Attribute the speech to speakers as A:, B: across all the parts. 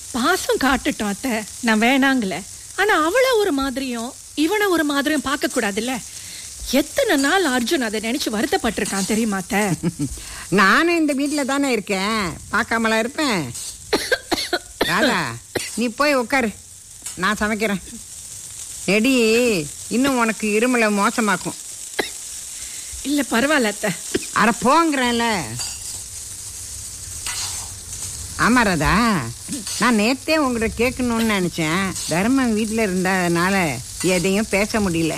A: பாசம் காட்டுட்டோம் அத்தை நான் வேணாங்கல ஆனா அவளை ஒரு மாதிரியும் இவனை ஒரு மாதிரியும் பார்க்க கூடாதுல்ல எத்தனை நாள் அர்ஜுன் அதை நினைச்சு வருத்தப்பட்டிருக்கான் தெரியுமா அத்தை
B: நானும் இந்த வீட்டில் தானே இருக்கேன் பார்க்காமலா இருப்பேன் ராதா நீ போய் உட்காரு நான் சமைக்கிறேன் நெடி இன்னும் உனக்கு இருமலை மோசமாக்கும்
A: இல்ல பரவாயில்ல அத்தை
B: அட போங்கிறேன்ல ஆமா ராதா நான் நேத்தே உங்கள்கிட்ட கேட்கணும்னு நினைச்சேன் தர்மம் வீட்டில் இருந்ததுனால எதையும் பேச முடியல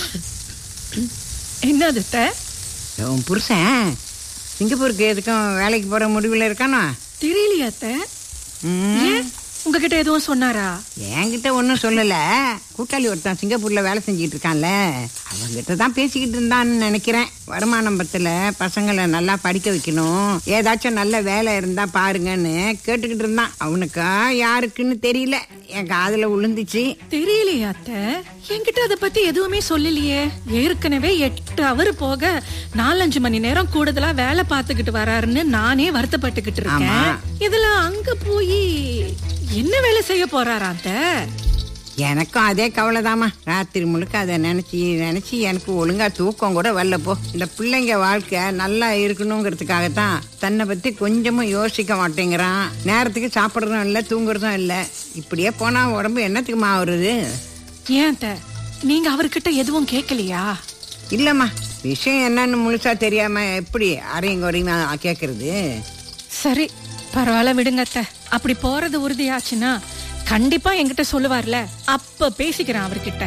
A: என்னது அத்தை
B: உன் புருஷன் சிங்கப்பூருக்கு எதுக்கும் வேலைக்கு போகிற முடிவில் இருக்கானோ
A: தெரியலையா அத்தை
B: ம்
A: ஏன் உங்ககிட்ட எதுவும் சொன்னாரா
B: என்கிட்ட ஒன்றும் சொல்லல கூட்டாளி ஒருத்தன் சிங்கப்பூர்ல வேலை செஞ்சுட்டு இருக்கான்ல அவங்கிட்ட தான் பேசிக்கிட்டு இருந்தான்னு நினைக்கிறேன் வருமானம் பத்துல பசங்களை நல்லா படிக்க வைக்கணும் ஏதாச்சும் நல்ல வேலை இருந்தா பாருங்கன்னு கேட்டுக்கிட்டு இருந்தான் அவனுக்கா யாருக்குன்னு தெரியல என் காதுல விழுந்துச்சு
A: தெரியலையா அத்தை என்கிட்ட அதை பத்தி எதுவுமே சொல்லலையே ஏற்கனவே எட்டு அவர் போக நாலஞ்சு மணி நேரம் கூடுதலா வேலை பார்த்துக்கிட்டு வராருன்னு நானே வருத்தப்பட்டுக்கிட்டு இருக்கேன்
B: ஆமா.
A: இதுல அங்க போய் என்ன வேலை செய்ய போறாரா அத்தை
B: எனக்கும் அதே கவலைதாம்மா ராத்திரி முழுக்க அதை நினைச்சி நினைச்சி எனக்கு ஒழுங்கா தூக்கம் கூட வரல போ இந்த பிள்ளைங்க வாழ்க்கை நல்லா இருக்கணுங்கிறதுக்காகத்தான் தன்னை பத்தி கொஞ்சமும் யோசிக்க மாட்டேங்கிறான் நேரத்துக்கு சாப்பிட்றதும் இல்லை தூங்குறதும் இல்லை இப்படியே போனா உடம்பு என்னத்துக்குமா வருது
A: ஏன் அத்தை நீங்க அவர்கிட்ட எதுவும் கேட்கலையா
B: இல்லம்மா விஷயம் என்னன்னு முழுசா தெரியாம எப்படி அரையும் குறையுமா கேட்கறது
A: சரி பரவாயில்ல விடுங்க அத்தை அப்படி போறது உறுதியாச்சுன்னா கண்டிப்பா என்கிட்ட சொல்லுவார்ல அப்ப பேசிக்கிறேன் அவர்கிட்ட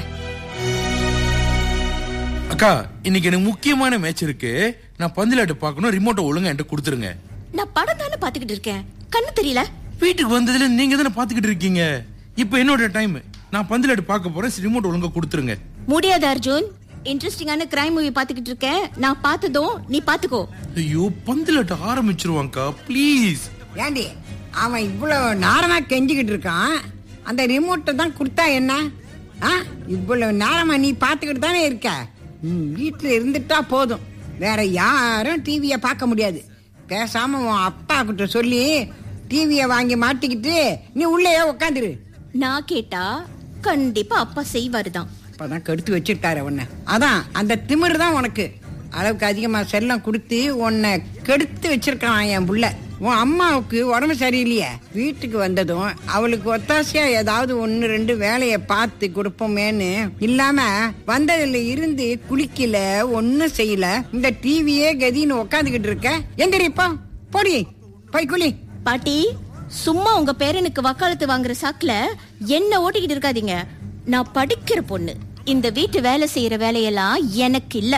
C: அக்கா இன்னைக்கு எனக்கு முக்கியமான மேட்ச் இருக்கு நான் பந்திலாட்டு பார்க்கணும் ரிமோட்டை ஒழுங்கா என்கிட்ட கொடுத்துருங்க
D: நான் படம் தானே பாத்துக்கிட்டு இருக்கேன் கண்ணு தெரியல
C: வீட்டுக்கு வந்ததுல நீங்க தானே பாத்துக்கிட்டு இருக்கீங்க இப்போ என்னோட டைம் நான் பந்திலாட்டு பார்க்க போறேன் ரிமோட் ஒழுங்கா கொடுத்துருங்க
D: முடியாது அர்ஜுன் இன்ட்ரெஸ்டிங்கான கிரைம் மூவி பாத்துக்கிட்டு இருக்கேன் நான் பார்த்ததும் நீ பாத்துக்கோ
C: ஐயோ பந்திலாட்டு ஆரம்பிச்சிருவாங்கக்கா ப்ளீஸ்
B: ஏண்டி அவன் இவ்வளவு நேரமா கெஞ்சிக்கிட்டு இருக்கான் அந்த ரிமோட்டை தான் கொடுத்தா என்ன ஆ இவ்வளவு நேரமா நீ பார்த்துக்கிட்டு தானே இருக்க ம், வீட்டுல இருந்துட்டா போதும் வேற யாரும் டிவியை பார்க்க முடியாது பேசாம உன் அப்பா கிட்ட சொல்லி டிவியை வாங்கி மாட்டிக்கிட்டு நீ உள்ளேயே உட்காந்துரு
D: நான் கேட்டா கண்டிப்பா அப்பா செய்வாரு தான்
B: அப்பதான் கெடுத்து வச்சிருக்காரு உன்னை அதான் அந்த திமிரு தான் உனக்கு அளவுக்கு அதிகமா செல்லம் கொடுத்து உன்னை கெடுத்து வச்சிருக்கான் என் புள்ள உன் அம்மாவுக்கு உடம்பு சரியில்லையே வீட்டுக்கு வந்ததும் அவளுக்கு ஒத்தாசையா ஏதாவது ஒன்னு ரெண்டு வேலையை பார்த்து கொடுப்போமேன்னு இல்லாம வந்ததுல இருந்து குளிக்கல ஒன்னும் செய்யல இந்த டிவியே கதின்னு உக்காந்துக்கிட்டு இருக்க எந்திரிப்பா போடி போய் குளி
D: பாட்டி சும்மா உங்க பேரனுக்கு வக்காலத்து வாங்குற சாக்குல என்ன ஓட்டிக்கிட்டு இருக்காதீங்க நான் படிக்கிற பொண்ணு இந்த வீட்டு வேலை செய்யற வேலையெல்லாம் எனக்கு இல்ல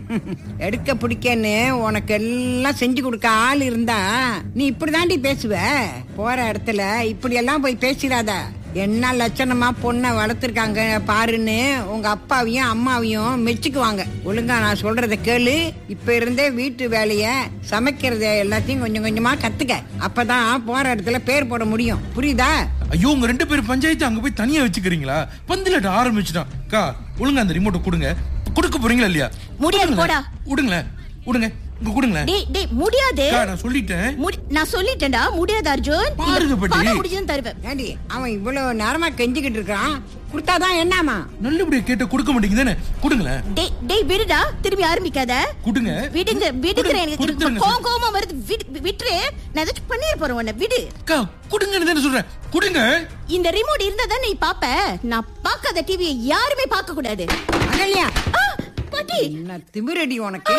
B: எடுக்க பிடிக்கன்னு உனக்கு எல்லாம் செஞ்சு கொடுக்க ஆள் இருந்தா நீ இப்படிதாண்டி பேசுவ போற இடத்துல இப்படி எல்லாம் போய் பேசிடாத என்ன லட்சணமா பொண்ணை வளர்த்துருக்காங்க பாருன்னு உங்க அப்பாவையும் அம்மாவையும் மெச்சுக்குவாங்க ஒழுங்கா நான் சொல்றத கேளு இப்ப இருந்தே வீட்டு வேலைய சமைக்கிறத எல்லாத்தையும் கொஞ்சம் கொஞ்சமா கத்துக்க அப்பதான் போற இடத்துல பேர் போட முடியும் புரியுதா
C: ஐயோ உங்க ரெண்டு பேரும் பஞ்சாயத்து அங்க போய் தனியா வச்சுக்கிறீங்களா பந்திலாட்டு ஆரம்பிச்சிட்டான் அக்கா ஒழுங்கா அந்த ரிமோட்டை கொடுங்க கொடுக்க போறீங்களா இல்லையா
D: முடியாது,
C: கொடுங்களேன்.
D: போடா.
C: விடுங்களேன் விடுங்க இங்க கொடுங்களேன்
D: டேய் டேய் முடியாது
C: அக்கா, நான் சொல்லிட்டேன்
D: முடி- நான் சொல்லிட்டேன்டா முடியாது அர்ஜுன்
C: பாருங்க, பாட்டி.
D: படம் முடிஞ்சதும் தருவேன்
B: ஏண்டி அவன் இவ்வளவு நேரமா கெஞ்சிக்கிட்டு இருக்கான் கொடுத்தாதான் என்னமா
C: நல்லபடியா கேட்ட கொடுக்க மாட்டீங்க தானே கொடுங்களேன்
D: டேய் டேய் விடுடா திரும்பி ஆரம்பிக்காத
C: கொடுங்க
D: விடுங்க விடுங்கிற
C: கொடு-
D: எனக்கு
C: கொடுத்துருங்க
D: கோவம் கோவமா வருது விடு- விட்டுரு நான் ஏதாச்சும் பண்ணிட போறேன் உன்னை விடு
C: அக்கா கொடுங்கன்னு தானே சொல்றேன் கொடுங்க
D: இந்த ரிமோட் இருந்தா தான் நீ பாப்ப நான் பார்க்காத டிவியை யாருமே பார்க்க கூடாது
B: அகல்யா
D: ஆ, பாட்டி
B: என்ன திமிரடி உனக்கு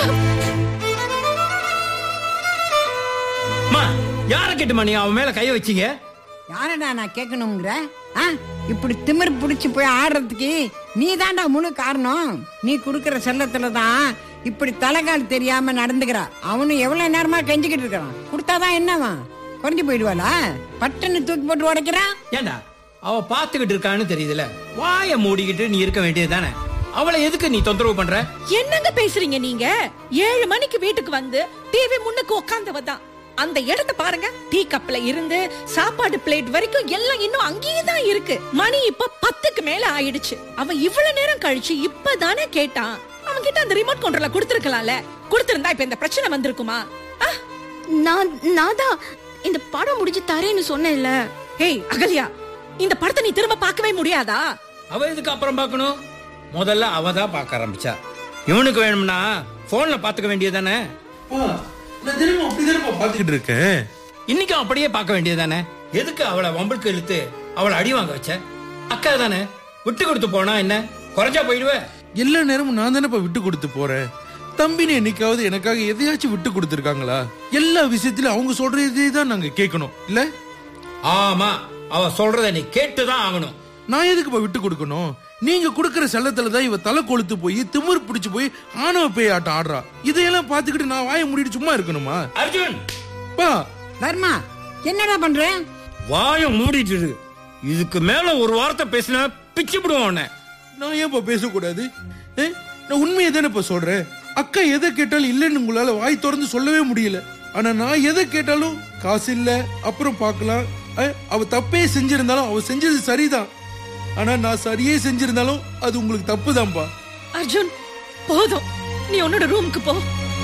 E: அம்மா யார கேட்டுமா நீ அவன் மேல கைய வச்சீங்க
B: யாரடா நான் கேட்கணுங்கிற ஆ? இப்படி திமிர் பிடிச்சு போய் ஆடுறதுக்கு நீ தாண்டா முழு காரணம் நீ குடுக்கற செல்லத்துல தான் இப்படி தலைகால் தெரியாம நடந்துக்கிறா அவனும் எவ்வளவு நேரமா கெஞ்சிக்கிட்டு இருக்கிறான் கொடுத்தாதான் என்னவா குறைஞ்சு போயிடுவாளா பட்டுன்னு தூக்கி போட்டு உடைக்கிறான்
E: ஏண்டா அவ பாத்துக்கிட்டு இருக்கான்னு தெரியுதுல வாய மூடிக்கிட்டு நீ இருக்க வேண்டியது தானே அவளை எதுக்கு நீ தொந்தரவு பண்ற
A: என்னங்க பேசுறீங்க நீங்க ஏழு மணிக்கு வீட்டுக்கு வந்து டிவி முன்னுக்கு உட்காந்தவ தான் அந்த இடத்த பாருங்க டீ கப்ல இருந்து சாப்பாடு பிளேட் வரைக்கும் எல்லாம் இன்னும் அங்கேயே தான் இருக்கு மணி இப்ப பத்துக்கு மேல ஆயிடுச்சு அவன் இவ்வளவு நேரம் கழிச்சு இப்பதானே கேட்டான் அவன் கிட்ட அந்த ரிமோட் கண்ட்ரோல கொடுத்திருக்கலாம்ல கொடுத்திருந்தா இப்ப இந்த பிரச்சனை வந்திருக்குமா ஆ?
D: நான் நான் தான் இந்த படம் முடிஞ்சு தரேன்னு சொன்னேன்ல
A: ஏய் அகல்யா இந்த படத்தை நீ திரும்ப பார்க்கவே முடியாதா
E: அவ எதுக்கு அப்புறம் பார்க்கணும் முதல்ல அவ தான் பார்க்க ஆரம்பிச்சா இவனுக்கு வேணும்னா போன்ல பாத்துக்க வேண்டியதானே
C: அப்பா, நான் திரும்ப அப்படி திரும்ப பாத்துக்கிட்டு இருக்கேன்
E: இன்னைக்கும் அப்படியே பார்க்க வேண்டியதானே எதுக்கு அவளை வம்புக்கு இழுத்து அவளை அடி வாங்க வச்ச அக்கா தானே விட்டு கொடுத்து போனா என்ன குறைஞ்சா போயிடுவ
C: எல்லா நேரமும் நான் தானேப்பா விட்டு கொடுத்து போறேன் தம்பின்னு என்னைக்காவது எனக்காக எதையாச்சும் விட்டு கொடுத்துருக்காங்களா எல்லா விஷயத்திலும் அவங்க சொல்றதே தான் நாங்க கேட்கணும் இல்ல
E: ஆமா அவ சொல்றத நீ கேட்டுதான் ஆகணும்
C: நான் எதுக்குப்பா விட்டு கொடுக்கணும் நீங்க கொடுக்கற செல்லத்துல தான் இவ தலை கொளுத்து போய் திமிர் பிடிச்சு போய் ஆணவ பேய் ஆட்டம் ஆடுறா இதையெல்லாம் பாத்துக்கிட்டு நான் வாயை மூடிட்டு சும்மா இருக்கணுமா
E: அர்ஜுன்
C: பா
B: தர்மா என்னடா பண்ற
E: வாய மூடிட்டு இரு. இதுக்கு மேல ஒரு வார்த்தை பேசினா பிச்சு விடுவோம் உன்னை.
C: நான் ஏன்பா பேசக்கூடாது ஏ? நான் உண்மையை தானேப்பா சொல்றேன் அக்கா எதை கேட்டாலும் இல்லைன்னு உங்களால வாய் திறந்து சொல்லவே முடியல ஆனா நான் எதை கேட்டாலும் காசு இல்ல அப்புறம் பார்க்கலாம் ஏ, அவ தப்பே செஞ்சிருந்தாலும் அவ செஞ்சது சரிதான் ஆனா நான் சரியே செஞ்சிருந்தாலும் அது உங்களுக்கு தப்புதான்ப்பா
A: அர்ஜுன் போதும் நீ உன்னோட ரூமுக்கு போ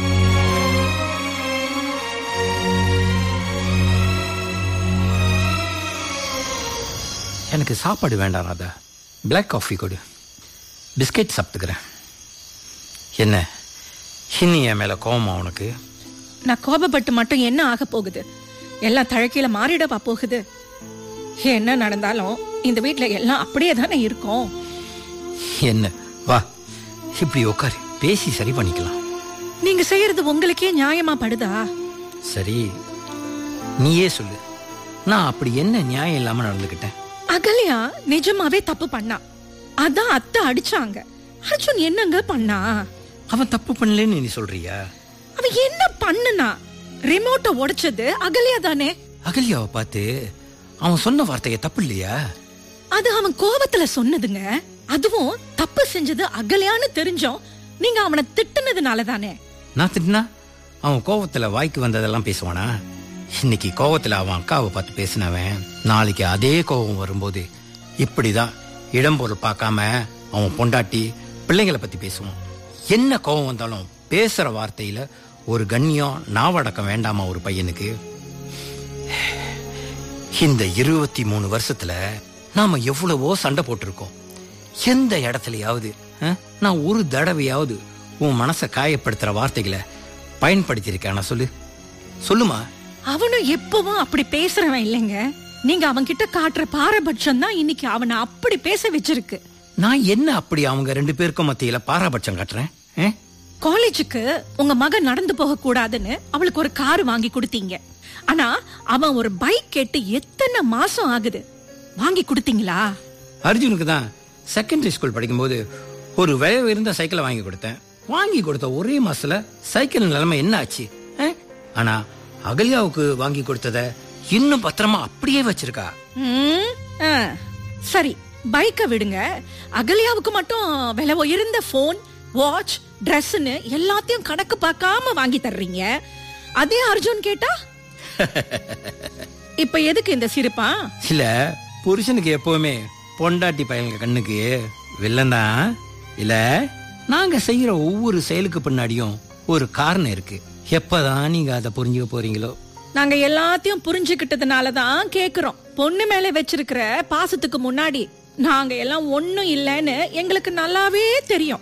E: எனக்கு சாப்பாடு வேண்டாம் ராதா பிளாக் காஃபி கொடு பிஸ்கெட் சாப்பிட்டுக்கிறேன் என்ன இன்னி என் மேல கோவமா உனக்கு
A: நான் கோபப்பட்டு மட்டும் என்ன ஆக போகுது எல்லாம் தழக்கையில மாறிடவா போகுது என்ன நடந்தாலும் இந்த வீட்ல எல்லாம் அப்படியே தானே இருக்கும்
E: என்ன வா இப்படி உட்காரு பேசி சரி பண்ணிக்கலாம்
A: நீங்க செய்யறது உங்களுக்கே நியாயமா படுதா
E: சரி நீயே சொல்லு நான் அப்படி என்ன நியாயம் இல்லாம நடந்துக்கிட்டேன்
A: அகல்யா நிஜமாவே தப்பு பண்ணா அதான் அத்தை அடிச்சாங்க அர்ஜுன் என்னங்க பண்ணா
E: அவன் தப்பு பண்ணலன்னு நீ சொல்றியா
A: அவன் என்ன பண்ணுனா ரிமோட்ட உடைச்சது அகல்யா தானே
E: அகல்யாவை பார்த்து அவன் சொன்ன வார்த்தையை தப்பு இல்லையா
A: அது அவன் கோபத்துல சொன்னதுங்க அதுவும் தப்பு செஞ்சது அகல்யான்னு தெரிஞ்சோம் நீங்க அவனை திட்டுனதுனால தானே
E: நான் திட்டினா அவன் கோவத்துல வாய்க்கு வந்ததெல்லாம் பேசுவானா இன்னைக்கு கோவத்துல அவன் அக்காவை பார்த்து பேசினவன் நாளைக்கு அதே கோவம் வரும்போது இப்படிதான் இடம் பொருள் பார்க்காம அவன் பொண்டாட்டி பிள்ளைங்களை பத்தி பேசுவான் என்ன கோவம் வந்தாலும் பேசுற வார்த்தையில ஒரு கண்ணியம் நாவடக்கம் வேண்டாமா ஒரு பையனுக்கு இந்த இருபத்தி மூணு வருஷத்துல நாம எவ்வளவோ சண்டை போட்டிருக்கோம் எந்த இடத்துலயாவது அஹ், நான் ஒரு தடவையாவது உன் மனசை காயப்படுத்துற வார்த்தைகளை பயன்படுத்தியிருக்கேன் நான் சொல்லு சொல்லுமா
A: அவனும் எப்பவும் அப்படி பேசுறவன் இல்லைங்க நீங்க அவன் கிட்ட காட்டுற பாரபட்சம் தான் இன்னைக்கு அவனை அப்படி பேச வச்சிருக்கு
E: நான் என்ன அப்படி அவங்க ரெண்டு பேருக்கும் மத்தியில பாராபட்சம் காட்டுறேன் அஹ்?
A: காலேஜுக்கு உங்க மகன் நடந்து போக கூடாதுன்னு அவளுக்கு ஒரு கார் வாங்கி கொடுத்தீங்க ஆனா அவன் ஒரு பைக் கேட்டு எத்தனை மாசம் ஆகுது வாங்கி கொடுத்தீங்களா
E: அர்ஜுனுக்கு தான் செகண்டரி ஸ்கூல் படிக்கும்போது ஒரு விலை உயர்ந்த சைக்கிளை வாங்கி கொடுத்தேன் வாங்கி கொடுத்த ஒரே மாசத்துல சைக்கிள் நிலைமை என்ன ஆச்சு அஹ்? ஆனா அகல்யாவுக்கு வாங்கி கொடுத்தத இன்னும் பத்திரமா அப்படியே வச்சிருக்கா
A: ம், ஆ, சரி பைக்க விடுங்க அகல்யாவுக்கு மட்டும் விலை உயர்ந்த போன் வாட்ச் ட்ரெஸ்ன்னு எல்லாத்தையும் கணக்கு பார்க்காம வாங்கி தர்றீங்க அதே அர்ஜுன் கேட்டா இப்ப எதுக்கு இந்த சிரிப்பா
E: இல்ல புருஷனுக்கு எப்பவுமே பொண்டாட்டி பையனுங்க கண்ணுக்கு வில்லன் தான் இல்ல நாங்க செய்யற ஒவ்வொரு செயலுக்கு பின்னாடியும் ஒரு காரணம் இருக்கு எப்பதான் நீங்க அதை புரிஞ்சுக்க போறீங்களோ
A: நாங்க எல்லாத்தையும் புரிஞ்சுக்கிட்டதுனால தான் கேக்குறோம் பொண்ணு மேல வச்சிருக்கிற பாசத்துக்கு முன்னாடி நாங்க எல்லாம் ஒண்ணும் இல்லைன்னு எங்களுக்கு நல்லாவே தெரியும்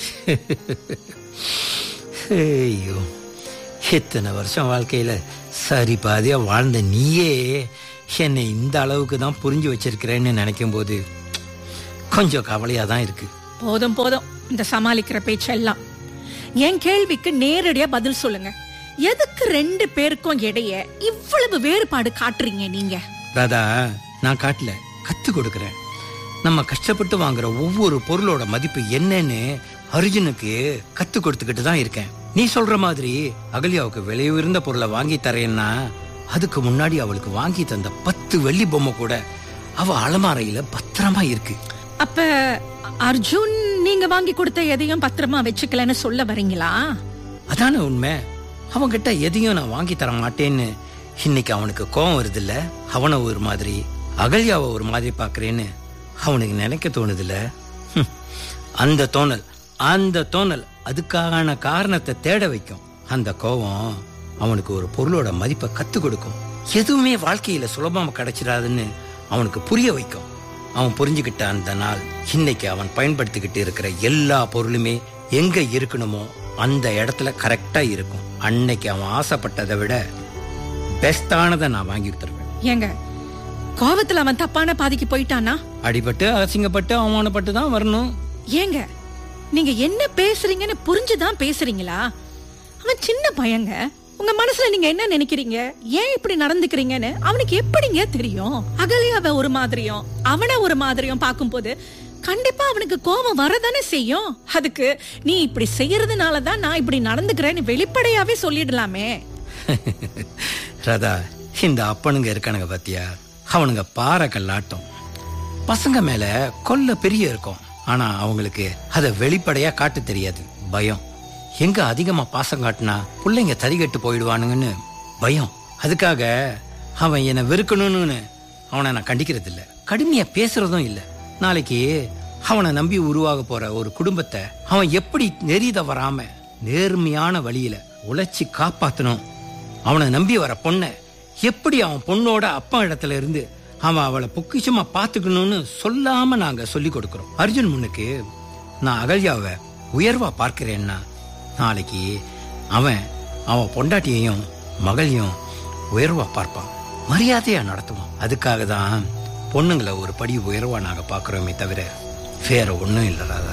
E: ஐயோ இத்தனை வருஷம் வாழ்க்கையில சரி பாதியா வாழ்ந்த நீயே என்னை இந்த அளவுக்கு தான் புரிஞ்சு வச்சிருக்கிறேன்னு நினைக்கும் போது கொஞ்சம் கவலையா தான் இருக்கு
A: போதும் போதும் இந்த சமாளிக்கிற பேச்செல்லாம் என் கேள்விக்கு நேரடியா பதில் சொல்லுங்க எதுக்கு ரெண்டு பேருக்கும் இடைய இவ்வளவு வேறுபாடு காட்டுறீங்க நீங்க
E: ராதா நான் காட்டல கத்து கொடுக்கறேன் நம்ம கஷ்டப்பட்டு வாங்குற ஒவ்வொரு பொருளோட மதிப்பு என்னன்னு அர்ஜுனுக்கு கத்து கொடுத்துக்கிட்டு தான் இருக்கேன் நீ சொல்ற மாதிரி அகல்யாவுக்கு விலை உயர்ந்த பொருளை வாங்கி தரேன்னா அதுக்கு முன்னாடி அவளுக்கு வாங்கி தந்த பத்து வெள்ளி பொம்மை கூட அவ அலமாரையில பத்திரமா இருக்கு
A: அப்ப அர்ஜுன் நீங்க வாங்கி கொடுத்த எதையும் பத்திரமா வச்சுக்கலன்னு சொல்ல வரீங்களா
E: அதானே உண்மை அவன்கிட்ட எதையும் நான் வாங்கி தர மாட்டேன்னு இன்னைக்கு அவனுக்கு கோவம் வருது இல்ல அவனை ஒரு மாதிரி அகல்யாவை ஒரு மாதிரி பாக்குறேன்னு அவனுக்கு நினைக்க தோணுதுல்ல ஹம். அந்த தோணல் அந்த தோணல் அதுக்கான காரணத்தை தேட வைக்கும் அந்த கோவம் அவனுக்கு ஒரு பொருளோட மதிப்பை கத்து கொடுக்கும் எதுவுமே வாழ்க்கையில சுலபமா கிடைச்சிடாதுன்னு அவனுக்கு புரிய வைக்கும் அவன் புரிஞ்சுக்கிட்ட அந்த நாள் இன்னைக்கு அவன் பயன்படுத்திக்கிட்டு இருக்கிற எல்லா பொருளுமே எங்க இருக்கணுமோ அந்த இடத்துல கரெக்டா இருக்கும் அன்னைக்கு அவன் ஆசைப்பட்டதை விட பெஸ்டானதை நான் வாங்கி தருவேன்
A: ஏங்க கோவத்துல அவன் தப்பான பாதிக்கு போயிட்டானா
E: அடிபட்டு அசிங்கப்பட்டு அவமானப்பட்டு தான் வரணும்
A: ஏங்க நீங்க என்ன பேசுறீங்கன்னு புரிஞ்சுதான் பேசுறீங்களா அவன் சின்ன பையங்க உங்க மனசுல நீங்க என்ன நினைக்கிறீங்க ஏன் இப்படி நடந்துக்கிறீங்கன்னு அவனுக்கு எப்படிங்க தெரியும் அகலியாவ ஒரு மாதிரியும் அவனை ஒரு மாதிரியும் பார்க்கும்போது கண்டிப்பா அவனுக்கு கோபம் வரதானே செய்யும் அதுக்கு நீ இப்படி செய்யறதுனால தான் நான் இப்படி நடந்துக்கிறேன்னு வெளிப்படையாவே சொல்லிடலாமே
E: ராதா இந்த அப்பனுங்க இருக்கானுங்க பாத்தியா அவனுங்க பாறை கல்லாட்டம் பசங்க மேல கொல்ல பெரிய இருக்கும் ஆனா அவங்களுக்கு அத வெளிப்படையா காட்ட தெரியாது பயம் எங்க அதிகமா பாசம் காட்டினா பிள்ளைங்க தறிகட்டு போயிடுவானுங்கன்னு பயம் அதுக்காக அவன் என்னை வெறுக்கணும்னு அவனை நான் கண்டிக்கிறது இல்ல கடுமையா பேசுறதும் இல்ல நாளைக்கு அவனை நம்பி உருவாக போற ஒரு குடும்பத்தை அவன் எப்படி நெறி தவறாம நேர்மையான வழியில உழைச்சி காப்பாத்தணும் அவனை நம்பி வர பொண்ணை எப்படி அவன் பொண்ணோட அப்பா இடத்துல இருந்து அவன் அவளை பொக்கிஷமா பாத்துக்கணும்னு சொல்லாம நாங்க சொல்லி கொடுக்கிறோம் அர்ஜுன் முன்னுக்கு நான் அகல்யாவை உயர்வா பார்க்கிறேன்னா நாளைக்கு அவன் அவன் பொண்டாட்டியையும் மகளையும் உயர்வா பார்ப்பான் மரியாதையா நடத்துவான் அதுக்காக தான் பொண்ணுங்களை ஒரு படி உயர்வா நாங்க பாக்குறோமே தவிர வேற ஒண்ணும் இல்ல ராதா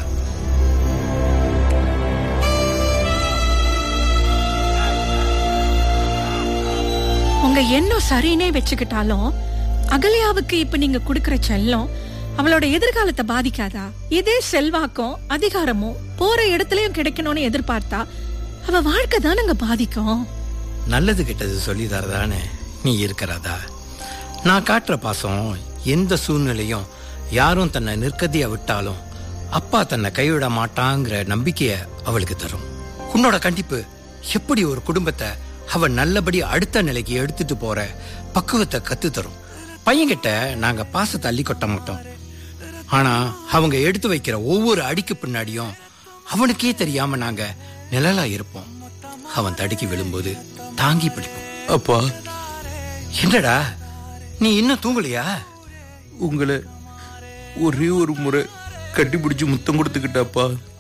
A: உங்க எண்ணம் சரின்னே வச்சுக்கிட்டாலும் அகல்யாவுக்கு இப்ப நீங்க குடுக்கற செல்லம் அவளோட எதிர்காலத்தை பாதிக்காதா இதே செல்வாக்கும் அதிகாரமும் போற இடத்துலயும் கிடைக்கணும்னு எதிர்பார்த்தா அவ வாழ்க்கை தானங்க பாதிக்கும்
E: நல்லது கெட்டது சொல்லி தரதானே நீ இருக்கிறதா நான் காட்டுற பாசம் எந்த சூழ்நிலையும் யாரும் தன்னை நிற்கதியா விட்டாலும் அப்பா தன்னை கைவிட மாட்டாங்கிற நம்பிக்கைய அவளுக்கு தரும் உன்னோட கண்டிப்பு எப்படி ஒரு குடும்பத்தை அவ நல்லபடி அடுத்த நிலைக்கு எடுத்துட்டு போற பக்குவத்தை கத்து தரும் பையன்கிட்ட நாங்க பாசத்தை அள்ளி கொட்ட மாட்டோம் ஆனா அவங்க எடுத்து வைக்கிற ஒவ்வொரு அடிக்கு பின்னாடியும் அவனுக்கே தெரியாம நாங்க நிழலா இருப்போம் அவன் தடுக்கி விழும்போது தாங்கி பிடிப்போம்
C: அப்பா
E: என்னடா நீ இன்னும் தூங்கலையா
C: உங்களை ஒரே ஒரு முறை கட்டி பிடிச்சி முத்தம் கொடுத்துக்கிட்டாப்பா